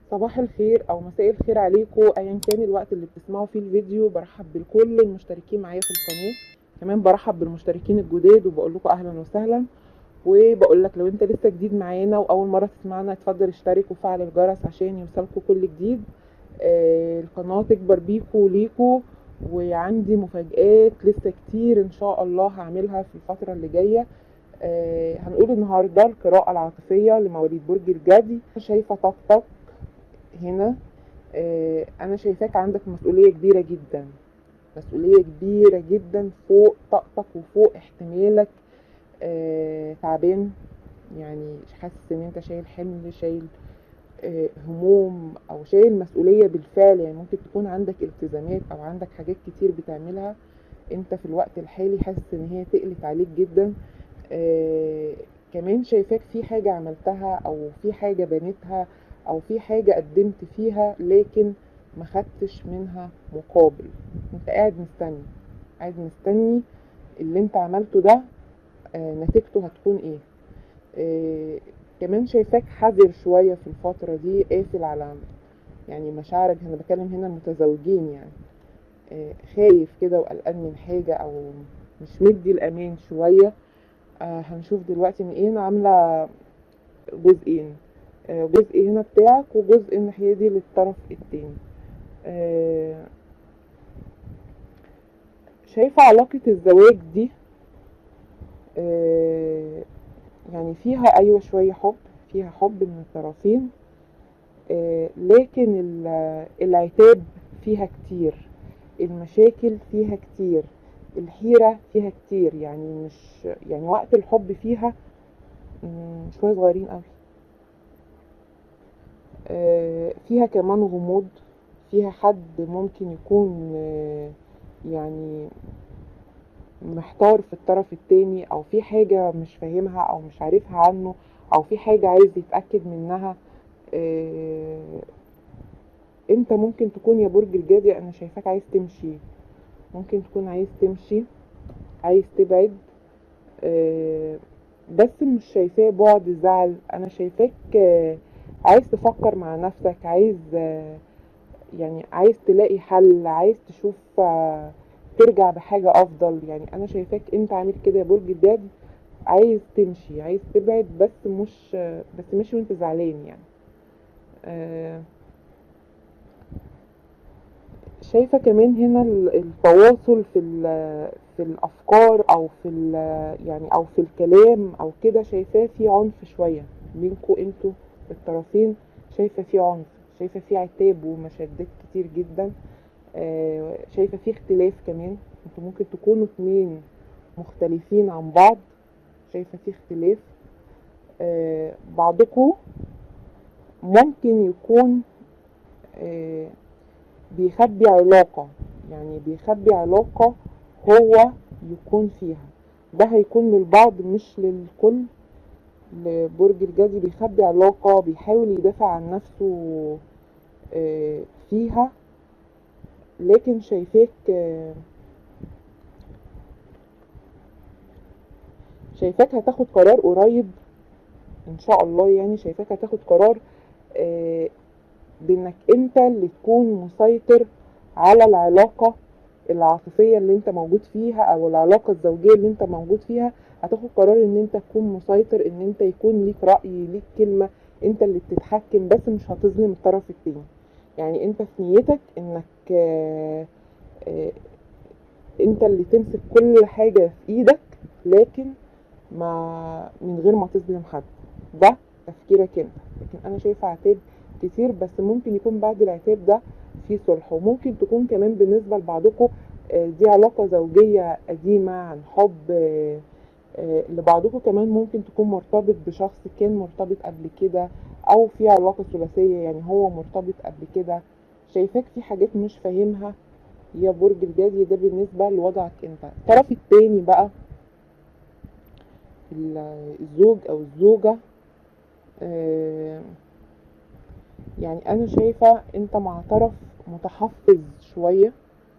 صباح الخير او مساء الخير عليكم ايا كان الوقت اللي بتسمعوا فيه الفيديو برحب بكل المشتركين معايا في القناه كمان برحب بالمشتركين الجداد وبقول لكم اهلا وسهلا وبقول لك لو انت لسه جديد معانا واول مره تسمعنا اتفضل اشترك وفعل الجرس عشان يوصلكوا كل جديد آه القناه تكبر بيكوا وليكوا وعندي مفاجآت لسه كتير ان شاء الله هعملها في الفتره اللي جايه آه هنقول النهارده القراءه العاطفيه لمواليد برج الجدي شايفه طاقتك هنا آه انا شايفاك عندك مسؤوليه كبيره جدا مسؤوليه كبيره جدا فوق طاقتك وفوق احتمالك آه تعبان يعني حاسس ان انت شايل حمل شايل آه هموم او شايل مسؤوليه بالفعل يعني ممكن تكون عندك التزامات او عندك حاجات كتير بتعملها انت في الوقت الحالي حاسس ان هي تقلت عليك جدا آه كمان شايفاك في حاجه عملتها او في حاجه بنيتها او في حاجه قدمت فيها لكن ما خدتش منها مقابل انت قاعد مستني قاعد مستني اللي انت عملته ده آه نتيجته هتكون ايه آه كمان شايفاك حذر شويه في الفتره دي قافل على يعني مشاعرك انا بكلم هنا المتزوجين يعني آه خايف كده وقلقان من حاجه او مش مدي الامان شويه آه هنشوف دلوقتي من ايه انا عامله جزئين آه جزء هنا بتاعك وجزء الناحيه دي للطرف التاني آه شايفه علاقه الزواج دي آه يعني فيها ايوه شويه حب فيها حب من الطرفين آه لكن العتاب فيها كتير المشاكل فيها كتير الحيرة فيها كتير يعني مش يعني وقت الحب فيها شوية صغيرين قوي آه فيها كمان غموض فيها حد ممكن يكون آه يعني محتار في الطرف التاني او في حاجة مش فاهمها او مش عارفها عنه او في حاجة عايز يتأكد منها آه انت ممكن تكون يا برج الجدي انا شايفاك عايز تمشي ممكن تكون عايز تمشي عايز تبعد آه بس مش شايفاه بعد زعل انا شايفاك آه عايز تفكر مع نفسك عايز آه يعني عايز تلاقي حل عايز تشوف ترجع بحاجة افضل يعني انا شايفاك انت عامل كده يا برج الجدي عايز تمشي عايز تبعد بس مش بس ماشي وانت زعلان يعني شايفة كمان هنا التواصل في في الافكار او في يعني او في الكلام او كده شايفاه في عنف شوية بينكوا انتوا الطرفين شايفة في عنف شايفة في عتاب ومشادات كتير جدا شايفة في اختلاف كمان انتوا ممكن تكونوا اتنين مختلفين عن بعض شايفة في اختلاف بعضكم ممكن يكون بيخبي علاقة يعني بيخبي علاقة هو يكون فيها ده هيكون للبعض مش للكل لبرج الجدي بيخبي علاقة بيحاول يدافع عن نفسه فيها لكن شايفاك شايفاك هتاخد قرار قريب ان شاء الله يعني شايفاك هتاخد قرار بانك انت اللي تكون مسيطر على العلاقة العاطفية اللي انت موجود فيها او العلاقة الزوجية اللي انت موجود فيها هتاخد قرار ان انت تكون مسيطر ان انت يكون ليك رأي ليك كلمة انت اللي بتتحكم بس مش هتظلم الطرف التاني يعني انت في نيتك انك آآ آآ انت اللي تمسك كل حاجة في ايدك لكن ما من غير ما تظلم حد ده تفكيرك انت لكن انا شايفة عتاب كتير بس ممكن يكون بعد العتاب ده في صلح وممكن تكون كمان بالنسبة لبعضكم دي علاقة زوجية قديمة عن حب لبعضكم كمان ممكن تكون مرتبط بشخص كان مرتبط قبل كده او في علاقة ثلاثية يعني هو مرتبط قبل كده شايفاك في حاجات مش فاهمها يا برج الجدي ده بالنسبة لوضعك انت الطرف التاني بقى الزوج او الزوجة يعني انا شايفة انت مع طرف متحفظ شوية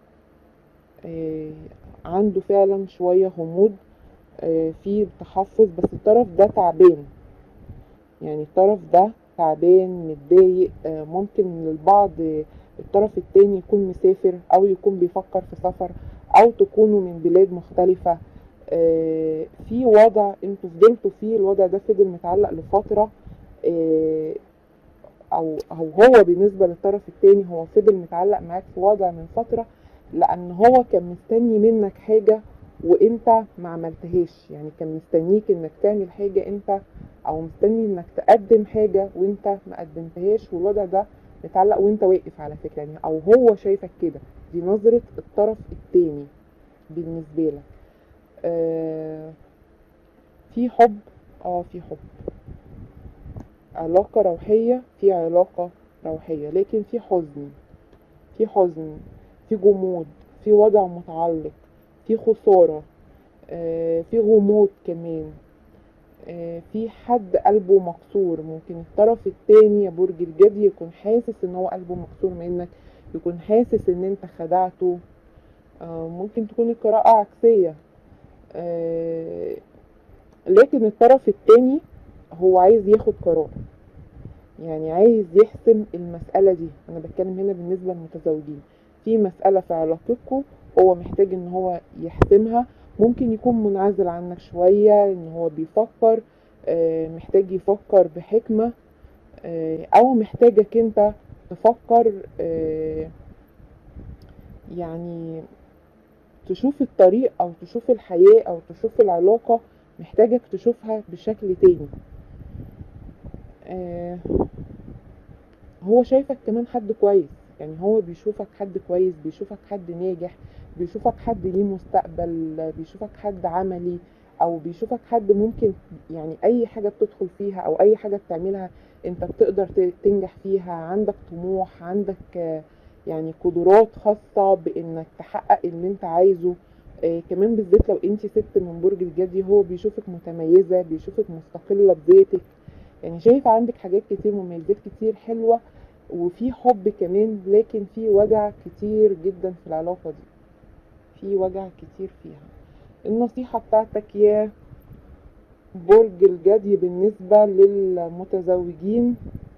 عنده فعلا شوية غموض في تحفظ بس الطرف ده تعبان يعني الطرف ده تعبان متضايق آه، ممكن للبعض آه، الطرف التاني يكون مسافر او يكون بيفكر في سفر او تكونوا من بلاد مختلفة آه، في وضع انتوا فضلتوا فيه الوضع ده فضل متعلق لفترة آه، او او هو بالنسبة للطرف التاني هو فضل متعلق معاك في وضع من فترة لان هو كان مستني منك حاجة وانت ما عملتهاش يعني كان مستنيك انك تعمل حاجة انت او مستني انك تقدم حاجة وانت ما قدمتهاش والوضع ده متعلق وانت واقف على فكرة يعني او هو شايفك كده دي نظرة الطرف التاني بالنسبة لك آه في حب اه في حب علاقة روحية في علاقة روحية لكن في حزن في حزن في جمود في وضع متعلق في خسارة آه في غموض كمان آه في حد قلبه مكسور ممكن الطرف التاني يا برج الجدي يكون حاسس ان هو قلبه مكسور منك يكون حاسس ان انت خدعته آه ممكن تكون القراءة عكسية آه لكن الطرف التاني هو عايز ياخد قرار يعني عايز يحسم المسألة دي أنا بتكلم هنا بالنسبة للمتزوجين في مسألة في علاقتكم هو محتاج إن هو يحسمها ممكن يكون منعزل عنك شوية إن هو بيفكر آه، محتاج يفكر بحكمة آه، أو محتاجك أنت تفكر آه، يعني تشوف الطريق أو تشوف الحياة أو تشوف العلاقة محتاجك تشوفها بشكل تاني آه، هو شايفك كمان حد كويس يعني هو بيشوفك حد كويس بيشوفك حد ناجح بيشوفك حد ليه مستقبل بيشوفك حد عملي او بيشوفك حد ممكن يعني اي حاجة بتدخل فيها او اي حاجة بتعملها انت بتقدر ت- تنجح فيها عندك طموح عندك آه، يعني قدرات خاصة بانك تحقق اللي انت عايزه آه، كمان بالذات لو انت ست من برج الجدي هو بيشوفك متميزة بيشوفك مستقلة بذاتك يعني شايف عندك حاجات كتير مميزات كتير حلوة وفي حب كمان لكن في وجع كتير جدا في العلاقة دي في وجع كتير فيها النصيحة بتاعتك يا برج الجدي بالنسبة للمتزوجين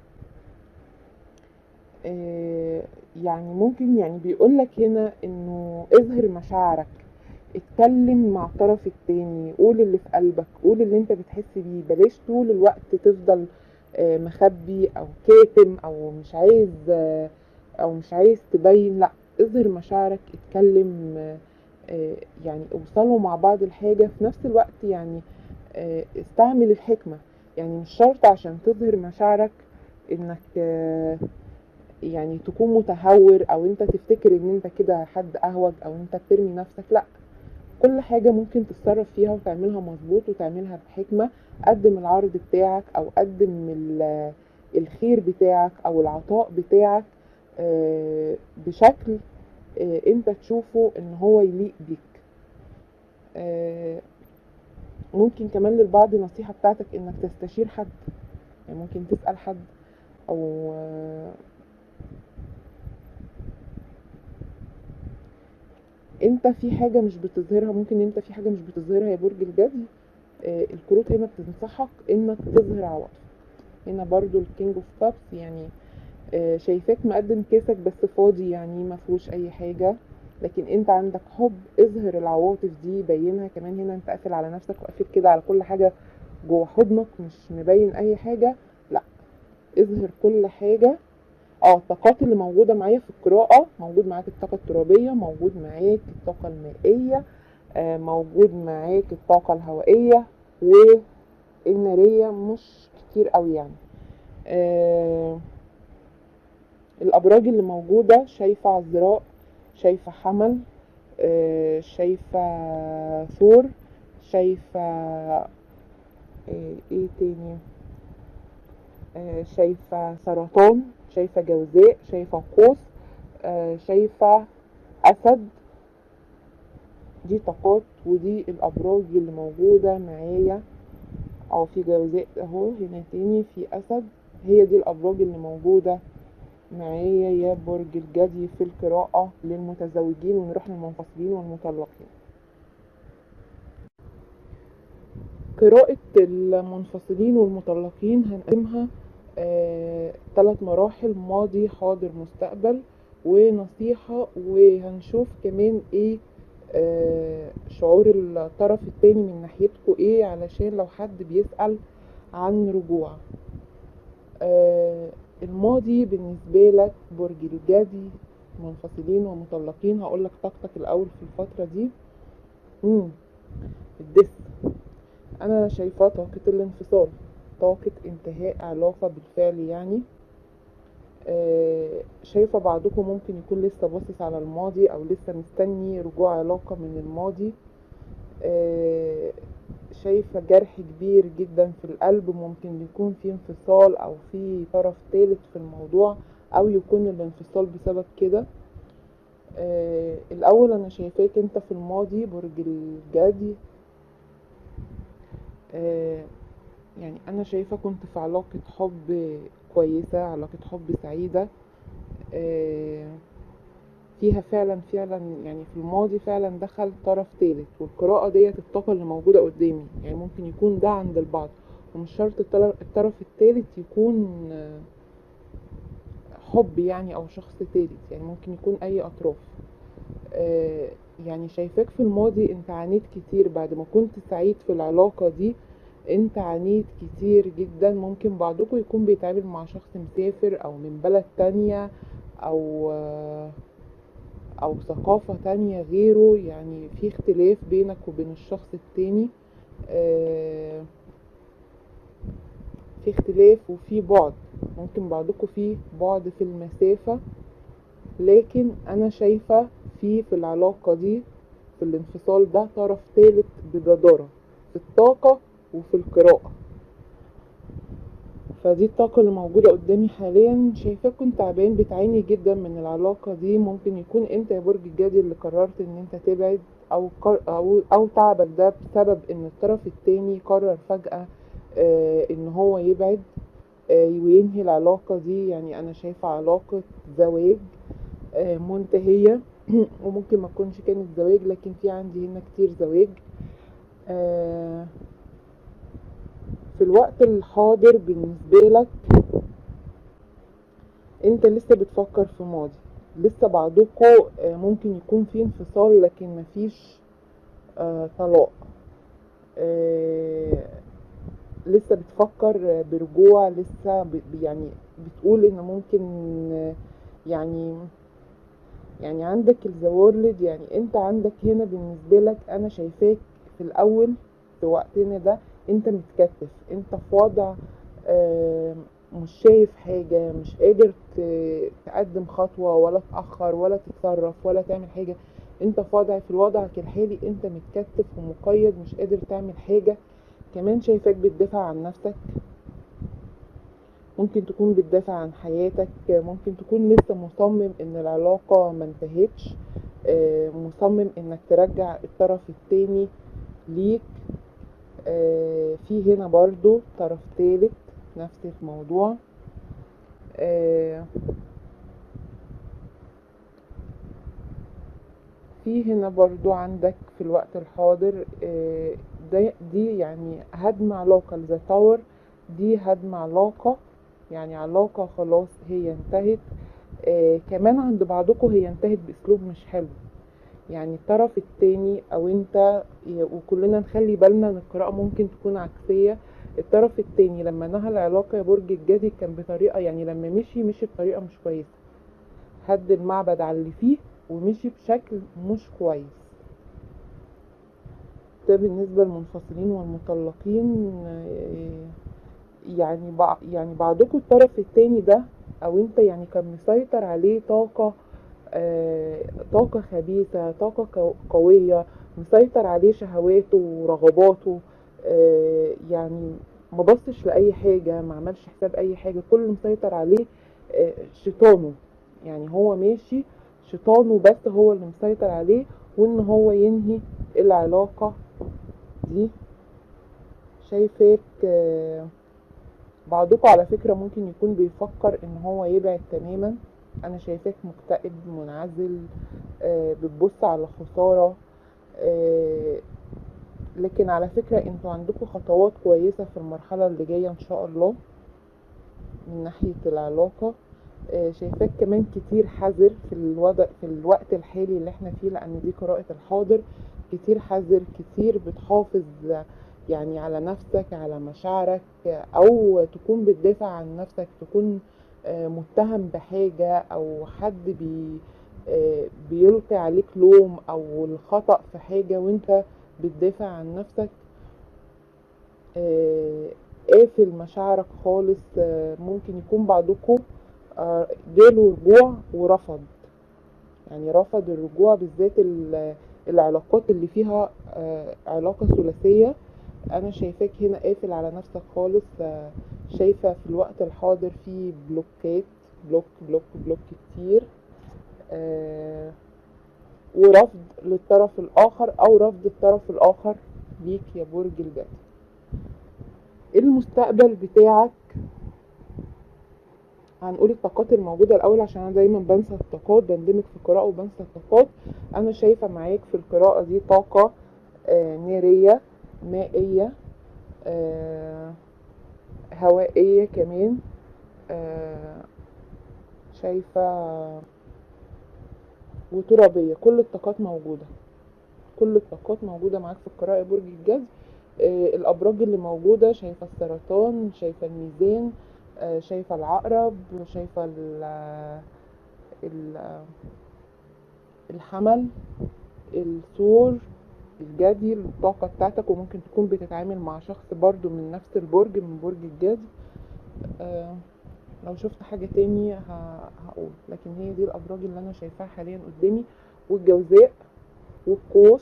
آه، يعني ممكن يعني بيقولك هنا انه اظهر مشاعرك اتكلم مع الطرف التاني قول اللي في قلبك قول اللي انت بتحس بيه بلاش طول الوقت تفضل آه، مخبي او كاتم او مش عايز آه، او مش عايز تبين لا اظهر مشاعرك اتكلم آه، آه، يعني اوصلوا مع بعض الحاجة في نفس الوقت يعني آه، استعمل الحكمة يعني مش شرط عشان تظهر مشاعرك انك آه، يعني تكون متهور او انت تفتكر ان انت كده حد اهوج او انت بترمي نفسك لا كل حاجة ممكن تتصرف فيها وتعملها مظبوط وتعملها بحكمة قدم العرض بتاعك او قدم ال- الخير بتاعك او العطاء بتاعك آه، بشكل آه، انت تشوفه ان هو يليق بيك آه، ممكن كمان للبعض النصيحة بتاعتك انك تستشير حد يعني ممكن تسأل حد او آه، انت في حاجة مش بتظهرها ممكن انت في حاجة مش بتظهرها يا برج الجدي آه، الكروت هنا بتنصحك انك تظهر عواطف هنا برضو الكينج اوف كابس يعني آه، شايفاك مقدم كيسك بس فاضي يعني ما فيهوش اي حاجة لكن انت عندك حب اظهر العواطف دي بينها كمان هنا انت قافل على نفسك وقافل كده على كل حاجة جوه حضنك مش مبين اي حاجة لا اظهر كل حاجة اه الطاقات اللي موجودة معايا في القراءة موجود معاك الطاقة الترابية موجود معاك الطاقة المائية آه، موجود معاك الطاقة الهوائية والنارية مش كتير قوي يعني آه، الأبراج اللي موجودة شايفة عذراء شايفة حمل آه، شايفة ثور شايفة آه، ايه تاني آه، شايفة سرطان شايفة جوزاء شايفة قوس آه، شايفة أسد دي طاقات ودي الأبراج اللي موجودة معايا أو في جوزاء أهو هنا تاني في أسد هي دي الأبراج اللي موجودة معايا يا برج الجدي في القراءة للمتزوجين ونروح للمنفصلين والمطلقين قراءة المنفصلين والمطلقين هنقدمها آه، ثلاث مراحل ماضي حاضر مستقبل ونصيحة وهنشوف كمان ايه آه، شعور الطرف التاني من ناحيتكوا ايه علشان لو حد بيسأل عن رجوع آه، الماضي بالنسبة لك برج الجدي منفصلين ومطلقين هقولك طاقتك الأول في الفترة دي مم. الدس أنا شايفاه طاقة الانفصال طاقة انتهاء علاقة بالفعل يعني آه، شايفة بعضكم ممكن يكون لسه باصص على الماضي أو لسه مستني رجوع علاقة من الماضي آه، شايفة جرح كبير جدا في القلب ممكن يكون في انفصال أو في طرف ثالث في الموضوع أو يكون الانفصال بسبب كده آه، الأول أنا شايفاك أنت في الماضي برج الجدي آه، يعني أنا شايفة كنت في علاقة حب كويسة علاقة حب سعيدة آه، فيها فعلا فعلا يعني في الماضي فعلا دخل طرف ثالث والقراءة ديت الطاقة اللي موجودة قدامي يعني ممكن يكون ده عند البعض ومش شرط الطر- الطرف الثالث يكون آه، حب يعني أو شخص ثالث يعني ممكن يكون أي أطراف آه، يعني شايفاك في الماضي انت عانيت كتير بعد ما كنت سعيد في العلاقة دي انت عانيت كتير جدا ممكن بعضكم يكون بيتعامل مع شخص مسافر او من بلد تانية او آه، او ثقافة تانية غيره يعني في اختلاف بينك وبين الشخص التاني آه، في اختلاف وفي بعد ممكن بعضكم في بعد في المسافة لكن انا شايفة في في العلاقة دي في الانفصال ده طرف ثالث بجدارة في الطاقة وفي القراءة فدي الطاقة اللي موجودة قدامي حاليا شايفاكم تعبان بتعاني جدا من العلاقة دي ممكن يكون انت يا برج الجدي اللي قررت ان انت تبعد او قر او او تعبك ده بسبب ان الطرف التاني قرر فجأة آه ان هو يبعد آه وينهي العلاقة دي يعني انا شايفة علاقة زواج آه منتهية وممكن ما تكونش كانت زواج لكن في عندي هنا كتير زواج آه في الوقت الحاضر بالنسبة لك انت لسه بتفكر في ماضي لسه بعضكم آه، ممكن يكون في انفصال لكن مفيش آه، طلاق آه، لسه بتفكر برجوع لسه ب- ب- يعني بتقول ان ممكن آه، يعني يعني عندك الزوارلد يعني انت عندك هنا بالنسبة لك انا شايفاك في الاول في وقتنا ده انت متكتف انت في وضع آه، مش شايف حاجة مش قادر ت- تقدم خطوة ولا تأخر ولا تتصرف ولا تعمل حاجة انت في وضع في وضعك الحالي انت متكتف ومقيد مش قادر تعمل حاجة كمان شايفاك بتدافع عن نفسك ممكن تكون بتدافع عن حياتك ممكن تكون لسه مصمم ان العلاقة ما انتهتش آه، مصمم انك ترجع الطرف التاني ليك آه، في هنا برضو طرف تالت نفس الموضوع آه، في هنا برضو عندك في الوقت الحاضر آه، ده دي يعني هدم علاقة ذا تاور دي هدم علاقة يعني علاقة خلاص هي انتهت آه كمان عند بعضكم هي انتهت بأسلوب مش حلو يعني الطرف التاني او انت وكلنا نخلي بالنا ان القراءة ممكن تكون عكسية الطرف التاني لما نهى العلاقة يا برج الجدي كان بطريقة يعني لما مشي مشي بطريقة مش كويسة هد المعبد على اللي فيه ومشي بشكل مش كويس ده بالنسبة للمنفصلين والمطلقين آه، يعني بع... يعني بعضكم الطرف التاني ده او انت يعني كان مسيطر عليه طاقة آه... طاقة خبيثة طاقة قو- قوية مسيطر عليه شهواته ورغباته آه... يعني ما بصش لأي حاجة ما عملش حساب أي حاجة كل اللي مسيطر عليه آه... شيطانه يعني هو ماشي شيطانه بس هو اللي مسيطر عليه وان هو ينهي العلاقة دي شايفاك آه... بعضكم على فكرة ممكن يكون بيفكر ان هو يبعد تماما انا شايفاك مكتئب منعزل آه، بتبص على خسارة آه، لكن على فكرة انتوا عندكم خطوات كويسة في المرحلة اللي جاية ان شاء الله من ناحية العلاقة آه، شايفاك كمان كتير حذر في الوضع في الوقت الحالي اللي احنا فيه لان دي قراءة الحاضر كتير حذر كتير بتحافظ يعني على نفسك على مشاعرك آه، او تكون بتدافع عن نفسك تكون آه، متهم بحاجة او حد بي آه، بيلقي عليك لوم او الخطأ في حاجة وانت بتدافع عن نفسك آه، قافل مشاعرك خالص آه، ممكن يكون بعضكم آه، جاله رجوع ورفض يعني رفض الرجوع بالذات ال- العلاقات اللي فيها آه، علاقة ثلاثية انا شايفاك هنا قافل على نفسك خالص آه، شايفة في الوقت الحاضر في بلوكات بلوك بلوك بلوك كتير آه، ورفض للطرف الاخر او رفض الطرف الاخر ليك يا برج الجدي المستقبل بتاعك هنقول الطاقات الموجودة الأول عشان أنا دايما بنسى الطاقات بندمج في القراءة وبنسى الطاقات أنا شايفة معاك في القراءة دي طاقة آه، نارية مائية آه، هوائية كمان آه، شايفة وترابية كل الطاقات موجودة كل الطاقات موجودة معاك في القراءة يا برج الجدي آه، الأبراج اللي موجودة شايفة السرطان شايفة الميزان آه، شايفة العقرب شايفة ال ال- الحمل الثور الجدي الطاقة بتاعتك وممكن تكون بتتعامل مع شخص برضو من نفس البرج من برج الجدي آه، لو شفت حاجة تاني ه- هقول لكن هي دي الأبراج اللي أنا شايفاها حاليا قدامي والجوزاء والقوس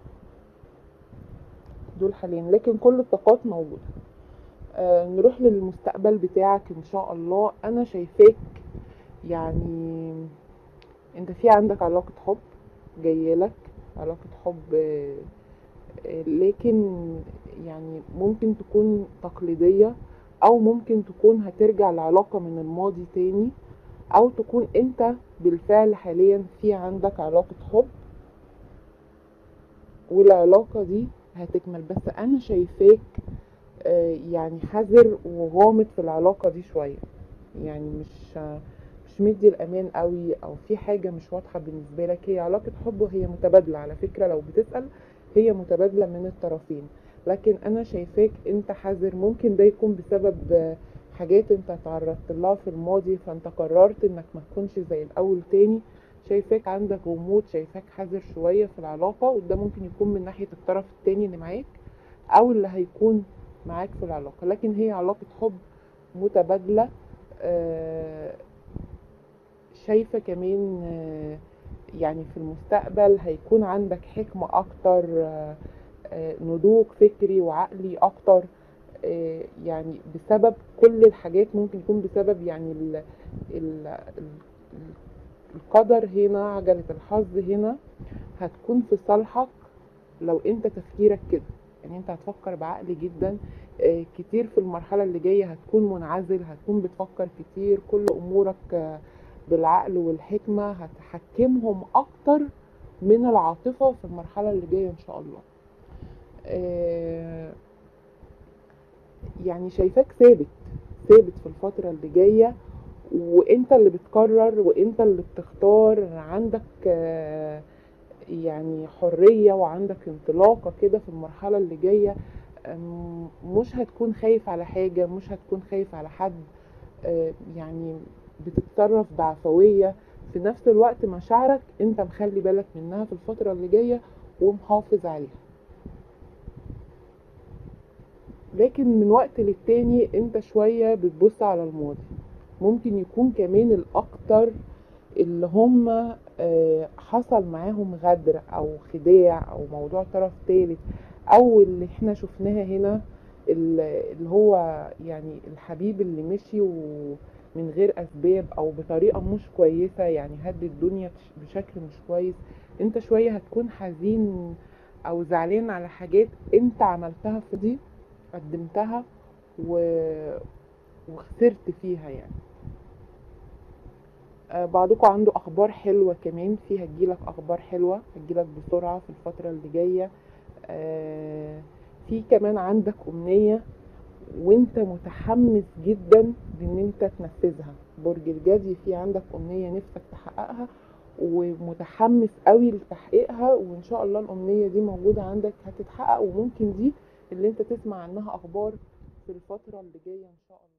دول حاليا لكن كل الطاقات موجودة آه نروح للمستقبل بتاعك ان شاء الله انا شايفاك يعني انت في عندك علاقة حب جايلك علاقة حب آه، آه، لكن يعني ممكن تكون تقليدية او ممكن تكون هترجع لعلاقة من الماضي تاني او تكون انت بالفعل حاليا في عندك علاقة حب والعلاقة دي هتكمل بس انا شايفاك آه، يعني حذر وغامض في العلاقة دي شوية يعني مش آه، مش مدي الامان قوي او في حاجة مش واضحة بالنسبة لك هي علاقة حب وهي متبادلة على فكرة لو بتسأل هي متبادلة من الطرفين لكن انا شايفاك انت حذر ممكن ده يكون بسبب آه، حاجات انت تعرضت لها في الماضي فانت قررت انك ما تكونش زي الاول تاني شايفاك عندك غموض شايفاك حذر شوية في العلاقة وده ممكن يكون من ناحية الطرف التاني اللي معاك او اللي هيكون معاك في العلاقة لكن هي علاقة حب متبادلة آه، شايفة كمان آه، يعني في المستقبل هيكون عندك حكمة أكتر آه، آه، نضوج فكري وعقلي أكتر آه، يعني بسبب كل الحاجات ممكن يكون بسبب يعني ال ال ال- القدر هنا عجلة الحظ هنا هتكون في صالحك لو انت تفكيرك كده يعني انت هتفكر بعقل جدا آه، كتير في المرحلة اللي جاية هتكون منعزل هتكون بتفكر كتير كل امورك آه، بالعقل والحكمة هتحكمهم اكتر من العاطفة في المرحلة اللي جاية ان شاء الله آه، يعني شايفاك ثابت ثابت في الفترة اللي جاية وانت اللي بتقرر وانت اللي بتختار عندك آه، يعني حرية وعندك انطلاقة كده في المرحلة اللي جاية أم، مش هتكون خايف على حاجة مش هتكون خايف على حد آه، يعني بتتصرف بعفوية في نفس الوقت مشاعرك انت مخلي بالك منها في الفترة اللي جاية ومحافظ عليها لكن من وقت للتاني انت شوية بتبص على الماضي ممكن يكون كمان الاكتر اللي هم آه، حصل معاهم غدر او خداع او موضوع طرف ثالث او اللي احنا شفناها هنا ال- اللي هو يعني الحبيب اللي مشي ومن غير اسباب او بطريقة مش كويسة يعني هد الدنيا بش- بشكل مش كويس انت شوية هتكون حزين او زعلان على حاجات انت عملتها في دي قدمتها و... وخسرت فيها يعني آه، بعضكم عنده اخبار حلوه كمان في هتجيلك اخبار حلوه هتجيلك بسرعه في الفتره اللي جايه آه، في كمان عندك امنيه وانت متحمس جدا بان انت تنفذها برج الجدي في عندك امنيه نفسك تحققها ومتحمس قوي لتحقيقها وان شاء الله الامنيه دي موجوده عندك هتتحقق وممكن دي اللي انت تسمع عنها اخبار في الفتره اللي جايه ان شاء الله